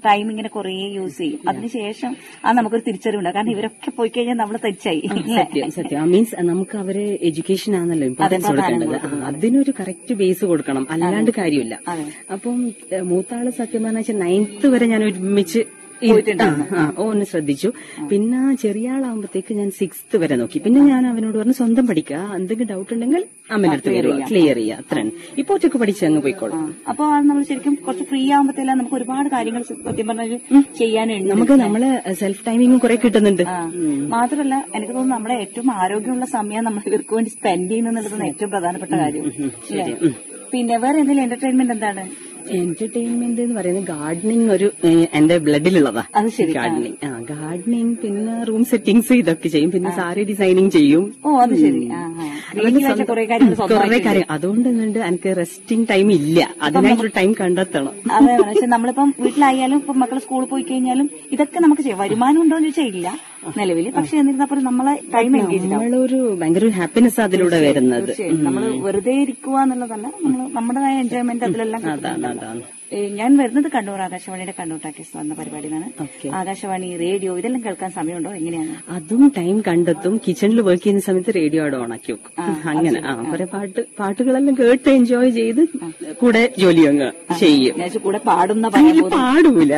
Time ഇങ്ങനെ കുറേ use ചെയ്യും അതിനുശേഷം അത് നമുക്കൊരു തിരിച്ചറിവുണ്ടാകും കാരണം ഇവരൊക്കെ പോയി കഴിഞ്ഞാൽ നമ്മൾ തെറ്റായി സത്യം സത്യം മീൻസ് നമുക്ക് അവര് എഡ്യൂക്കേഷൻ ആണല്ലോ ഇമ്പോർട്ടൻസ് കൊടുക്കേണ്ടത് ആ, അതിനൊരു കറക്റ്റ് ബേസ് കൊടുക്കണം അല്ലാണ്ട് കാര്യമില്ല അതെ. അപ്പം ഏ, മൂത്താള് സത്യം പറഞ്ഞാൽ വെച്ചാൽ നയൻത്ത് വരെ ഞാൻ ഒരുമിച്ച് ഈ- ആ, ആ, ഓ ഒന്ന് ശ്രദ്ധിച്ചു പിന്നെ ചെറിയ ആളാകുമ്പോഴത്തേക്ക് ഞാൻ സിക്സ്ത് വരെ നോക്കി പിന്നെ ഞാൻ അവനോട് പറഞ്ഞു സ്വന്തം പഠിക്കുക എന്തെങ്കിലും ഡൗട്ട് ഉണ്ടെങ്കിൽ അമ്മയുടെ അടുത്ത് വരിക ക്ലിയർ ചെയ്യുക അത്രയാണ് ഇപ്പൊ ഒറ്റക്ക് പഠിച്ച് അങ്ങ് പോയിക്കോളും അപ്പൊ അത് നമ്മൾ ശരിക്കും കുറച്ച് ഫ്രീ ആകുമ്പോഴത്തേലും നമുക്ക് ഒരുപാട് കാര്യങ്ങൾ സത്യം പറഞ്ഞാൽ ചെയ്യാനുണ്ട് നമുക്ക് നമ്മളെ സെൽഫ് ടൈമിങ്ങും കുറെ കിട്ടുന്നുണ്ട് ആ. മാത്രമല്ല എനിക്ക് തോന്നുന്നു നമ്മുടെ ഏറ്റവും ആരോഗ്യമുള്ള സമയം നമ്മൾ ഇവർക്ക് വേണ്ടി സ്പെൻഡ് ചെയ്യുന്നതാണ് ഏറ്റവും പ്രധാനപ്പെട്ട കാര്യം ഇല്ലേ? പിന്നെ വേറെ എന്തെങ്കിലും എന്റർടൈൻമെന്റ് എന്താണ് എന്റർടൈൻമെന്റ് എന്ന് പറയുന്നത് ഗാർഡനിങ് ഒരു ഏഹ്, എന്റെ ബ്ലഡിലുള്ളതാ അത് ശരി ആ. ഗാർഡനിങ് ആ ഗാർഡനിങ് പിന്നെ റൂം സെറ്റിംഗ്സ് ഇതൊക്കെ ചെയ്യും പിന്നെ സാരി ഡിസൈനിങ് ചെയ്യും ഓ അത് ശരി ആ, ആ. Creative ആയിട്ട് കുറെ കാര്യങ്ങൾ കുറെ സ്വന്തമായിട്ട് കാര്യം അതുകൊണ്ട് എന്നിട്ട് എനിക്ക് റെസ്റ്റിംഗ് ടൈം ഇല്ല അതിനായിട്ടൊരു ടൈം കണ്ടെത്തണം അതെ പക്ഷെ നമ്മളിപ്പം വീട്ടിലായാലും ഇപ്പം മക്കൾ സ്കൂളിൽ പോയി കഴിഞ്ഞാലും ഇതൊക്കെ നമുക്ക് ചെയ്യാം വരുമാനം ഉണ്ടോ എന്ന് ചോദിച്ചാൽ ഇല്ല നിലവിൽ പക്ഷെ എന്നിരുന്നപ്പോൾ നമ്മളെ ടൈം എൻഗേജ് ആവും നമ്മളൊരു ഭയങ്കര ഹാപ്പിനെസ് അതിലൂടെ വരുന്നത് തീർച്ചയായും നമ്മൾ വെറുതെ ഇരിക്കുക എന്നുള്ളതല്ല നമ്മൾ നമ്മുടേതായ എൻജോയ്മെന്റ് അതിലെല്ലാം അതാണ് അതാണ് ഏ, ഞാൻ വരുന്നത് കണ്ണൂർ ആകാശവാണിയുടെ കണ്ണൂർ ടാക്കീസ് എന്ന പരിപാടിയാണ് ഓക്കെ ആകാശവാണി റേഡിയോ ഇതെല്ലാം കേൾക്കാൻ സമയമുണ്ടോ എങ്ങനെയാണ് അതും ടൈം കണ്ടെത്തും കിച്ചണിൽ വർക്ക് ചെയ്യുന്ന സമയത്ത് റേഡിയോ അവിടെ ഓണാക്കി വെക്കും അങ്ങനെ ആ കുറെ പാട്ട് പാട്ടുകളെല്ലാം കേട്ട് എൻജോയ് ചെയ്ത് കൂടെ ജോലി അങ്ങ് ചെയ്യും ഞാൻ കൂടെ പാടുന്ന പറയാൻ അതില് പാടൂല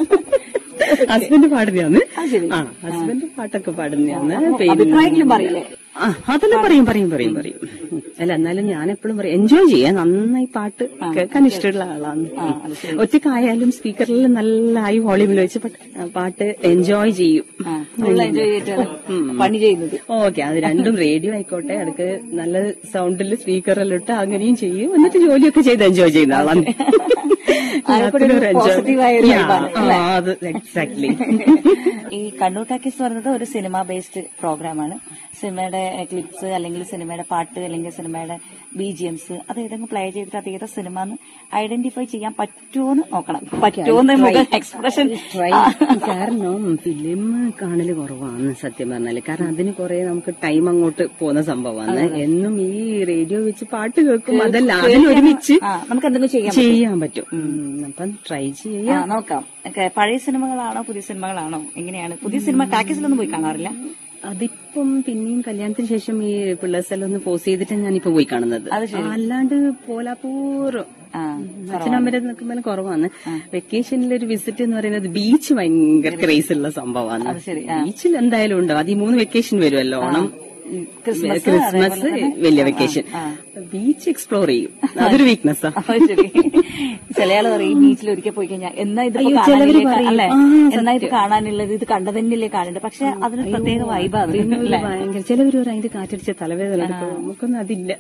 ഹസ്ബൻഡ് പാടുന്നതാണ് അത് ശരി. ആ ഹസ്ബൻഡ് പാട്ടൊക്കെ പാടുന്നതാണ് അഭിപ്രായങ്ങളും പറയില്ലേ ആ അതെല്ലാം പറയും പറയും പറയും പറയും ഉം. അല്ല എന്നാലും ഞാൻ എപ്പോഴും പറയും എൻജോയ് ചെയ്യാൻ നന്നായി പാട്ട് കേൾക്കാൻ ഇഷ്ടമുള്ള ആളാണ് ഒറ്റക്കായാലും സ്പീക്കറിൽ നല്ല ഹൈ വോളിയൂമിൽ വെച്ച് പാട്ട്- പാട്ട് എൻജോയ് ചെയ്യും ഫുൾ എൻജോയ് ചെയ്തിട്ടാണ് പണി ചെയ്യുന്നത് ഓക്കെ അത് രണ്ടും റേഡിയോ ആയിക്കോട്ടെ അടുക്ക് നല്ല സൗണ്ടിൽ സ്പീക്കറെല്ലാം ഇട്ട് അങ്ങനെയും ചെയ്യും എന്നിട്ട് ജോലിയൊക്കെ ചെയ്ത് എൻജോയ് ചെയ്യുന്ന ആളാണ് ആകെക്കൂടെ ഒരു അതൊരു enjoy- positive ആയ ഒരു Yeah, vibe ആണ്, ആ, അത് എക്സാക്ട്ലി ഈ കണ്ണൂർ ടാക്കീസ് പറയുന്നത് ഒരു സിനിമ ബേസ്ഡ് പ്രോഗ്രാമാണ് സിനിമയുടെ ക്ലിപ്സ് അല്ലെങ്കിൽ സിനിമയുടെ പാട്ട് അല്ലെങ്കിൽ സിനിമയുടെ ബി ജി എംസ് അത് ഏതെങ്കിലും പ്ലേ ചെയ്തിട്ട് അത് ഏതാ സിനിമ എന്ന് ഐഡന്റിഫൈ ചെയ്യാൻ പറ്റുമോന്ന് നോക്കണം പറ്റുമോന്ന് മുഖം എക്സ്പ്രഷൻ കാരണം ഫിലിം കാണല് കുറവാണ് സത്യം പറഞ്ഞാല് കാരണം അതിന് കുറെ നമുക്ക് ടൈം അങ്ങോട്ട് പോകുന്ന സംഭവമാണ് എന്നും ഈ റേഡിയോ വെച്ച് പാട്ട് കേൾക്കും അതല്ല അതിനൊരുമിച്ച് ആ നമുക്ക് എന്തെങ്കിലും ചെയ്യാം ചെയ്യാൻ പറ്റും ഉം, അപ്പം ട്രൈ ചെയ്യാം ആ നോക്കാം ഒക്കെ പഴയ സിനിമകളാണോ പുതിയ സിനിമകളാണോ എങ്ങനെയാണ് പുതിയ സിനിമ ടാക്കീസിലൊന്നും പോയി കാണാറില്ല അതിപ്പം പിന്നെയും കല്യാണത്തിന് ശേഷം ഈ പിള്ളേഴ്സെല്ലാം ഒന്ന് പോസ് ചെയ്തിട്ട് ഞാനിപ്പോ പോയി കാണുന്നത് അല്ലാണ്ട് പോലാപ്പൂർ ആ അച്ഛനമ്മരെ നിൽക്കുമ്പോൾ കുറവാണ് വെക്കേഷനിൽ ഒരു വിസിറ്റ് എന്ന് പറയുന്നത് ബീച്ച് ഭയങ്കര ക്രേസ് ഉള്ള സംഭവമാണ് അത് ശരി ബീച്ചിൽ എന്തായാലും ഉണ്ടാവും അത് ഈ മൂന്ന് വെക്കേഷൻ വരുമല്ലോ ഓണം ക്രിസ്മസ് ക്രിസ്മസ് വലിയ വെക്കേഷൻ ബീച്ച് എക്സ്പ്ലോർ ചെയ്യും അതൊരു വീക്ക്നെസ്സാ അത് ശരി ചില ആള് പറയും ബീച്ചിൽ ഒരിക്കൽ പോയി കഴിഞ്ഞാൽ എന്നാ ഇത് അയ്യോ, ചിലവര് പറയും. അല്ലെ ആ, എന്നാ ഇത് കാണാനുള്ളത് ഇത് കണ്ടതന്നെയല്ലേ കാണേണ്ടത് പക്ഷെ അതിന് പ്രത്യേക വൈബാണ് ഒരു ഭയങ്കര ചിലവര് പറയും അതിന്റെ കാറ്റടിച്ച തലവേദന എടുക്കും നമുക്കൊന്നും അതില്ല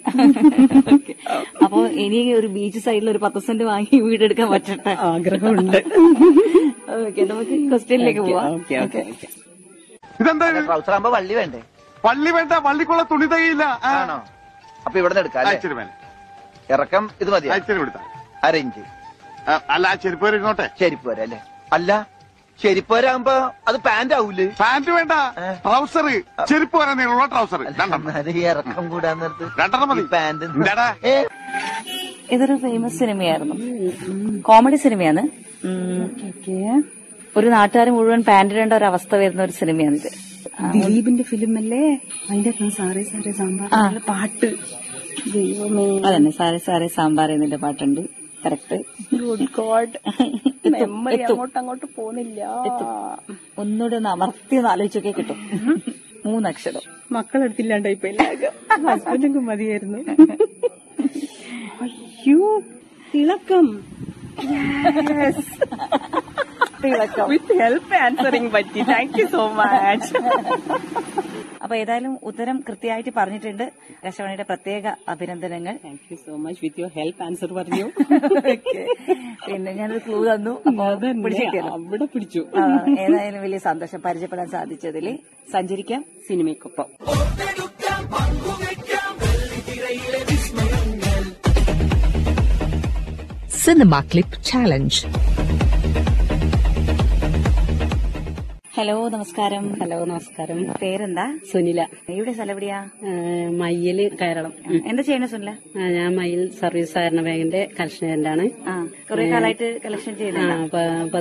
അപ്പൊ ഇനി ഒരു ബീച്ച് സൈഡിൽ ഒരു പത്ത് സെന്റ് വാങ്ങി വീടെടുക്കാൻ പറ്റട്ടെ ആഗ്രഹമുണ്ട് ഓക്കെ നമുക്ക് ക്വസ്റ്റ്യനിലേക്ക് പോവാം ഓക്കെ ഓക്കെ ഓക്കെ ഇതെന്താ ട്രൗസർ ആകുമ്പോ വള്ളി വേണ്ടേ പള്ളി വേണ്ട പള്ളിക്കുള്ള തുണി തകയില്ല ആ. ആണോ അപ്പൊ ഇവിടെ നിന്ന് എടുക്കാം അല്ലേ? ഇച്ചിരി മേലെ ഇറക്കം ഇത് മതി ആ, ഇച്ചിരി കൊടുത്താ അരയിഞ്ച് ആ, അല്ല ആ ചെരുപ്പ് വരെ ഇരുന്നോട്ടെ ചെരിപ്പ് വരെ അല്ലേ അല്ല ചെരിപ്പ് വരാകുമ്പോ അത് പാന്റ് ആവൂലേ പാന്റ് വേണ്ട ട്രൗസർ ചെരുപ്പ് വരെ നീളമുള്ള ട്രൗസർ രണ്ടെണ്ണം എന്നാലും ഈ ഇറക്കം കൂടാൻ നേരത്ത് രണ്ടെണ്ണം മതി പാന്റ് എന്താടാ ഏ ഇതൊരു ഫേമസ് സിനിമയായിരുന്നു കോമഡി സിനിമയാണ് ഉം. ഒരു നാട്ടുകാർ മുഴുവൻ പാന്റ് ഇടേണ്ട ഒരു അവസ്ഥ വരുന്ന ഒരു സിനിമയാണിത് ദിലീപിന്റെ ഫിലിം അല്ലേ അതിന്റെ അകത്ത് സാറേ സാറേ സാമ്പാർ നല്ല പാട്ട് ദൈവമേ അതന്നെ സാരെ സാരെ സാമ്പാർ എന്നതിന്റെ പാട്ടുണ്ട് കറക്റ്റ് ഗുഡ് ഗോഡ് മെമ്മറി അങ്ങോട്ട് അങ്ങോട്ട് പോകുന്നില്ല ഒന്നുകൂടെ ഒന്ന് അമർത്തി ഒന്ന് ആലോചിച്ചൊക്കെ കിട്ടും മൂന്നക്ഷരം മക്കളെടുത്തില്ലാണ്ടായി ഇപ്പൊ ഹസ്ബൻഡൊക്കെ മതിയായിരുന്നു അയ്യോ തിളക്കം വിത്ത് ഹെൽപ്പ് ആൻസറിങ് പറ്റി താങ്ക് യു സോ മച്ച് അപ്പൊ ഏതായാലും ഉത്തരം കൃത്യമായിട്ട് പറഞ്ഞിട്ടുണ്ട് ആകാശവാണിയുടെ പ്രത്യേക അഭിനന്ദനങ്ങൾ thank you so much with your help answer പറഞ്ഞു Okay. പിന്നെ ഞാനൊരു ക്ലൂ തന്നു അപ്പൊ പിടിച്ചിട്ടില്ല അവിടെ പിടിച്ചു ആ, ഏതായാലും വലിയ സന്തോഷം പരിചയപ്പെടാൻ സാധിച്ചതിൽ സഞ്ചരിക്കാം സിനിമയ്ക്കൊപ്പം Cinema Clip Challenge. ഹലോ നമസ്കാരം ഹലോ നമസ്കാരം പേരെന്താ സുനില എവിടെ സ്ഥലം എവിടെയാ മയ്യല് കയറളം എന്താ ചെയ്യണ സുനില ആ, ഞാൻ മയിൽ സർവീസ് സഹകരണ ബാങ്കിന്റെ കലക്ഷൻ ഏജന്റാണ് ആ കുറെ കാലമായിട്ട് കളക്ഷൻ ചെയ്യുന്നുണ്ട് ആ, പ-